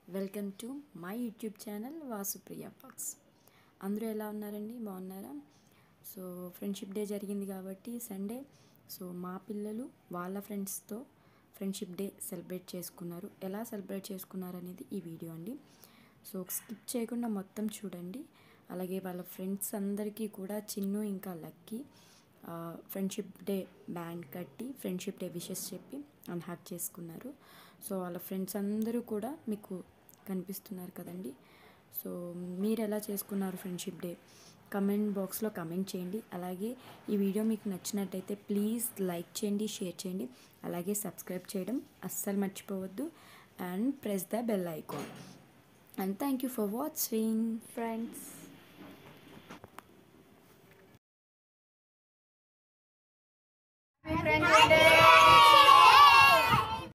welcome to my YouTube channel Vasupriya box అందరూ ఎలా ఉన్నారండి బాగున్నారా సో ఫ్రెండ్షిప్ డే జరిగింది కాబట్టి సండే సో మా పిల్లలు వాళ్ళ ఫ్రెండ్స్తో ఫ్రెండ్షిప్ డే సెలబ్రేట్ చేసుకున్నారు ఎలా సెలబ్రేట్ చేసుకున్నారు అనేది ఈ వీడియో అండి సో స్కిప్ చేయకుండా మొత్తం చూడండి అలాగే వాళ్ళ ఫ్రెండ్స్ అందరికీ కూడా చిన్ను ఇంకా లక్కీ ఫ్రెండ్షిప్ డే బ్యాండ్ కట్టి ఫ్రెండ్షిప్ డే విషెస్ చెప్పి అండ్ హ్యాక్ చేసుకున్నారు సో వాళ్ళ ఫ్రెండ్స్ అందరూ కూడా మీకు కనిపిస్తున్నారు కదండి సో మీరు ఎలా చేసుకున్నారు ఫ్రెండ్షిప్ డే కమెంట్ బాక్స్లో కమెంట్ చేయండి అలాగే ఈ వీడియో మీకు నచ్చినట్టయితే ప్లీజ్ లైక్ చేయండి షేర్ చేయండి అలాగే సబ్స్క్రైబ్ చేయడం అస్సలు మర్చిపోవద్దు and press the bell icon and thank you for watching friends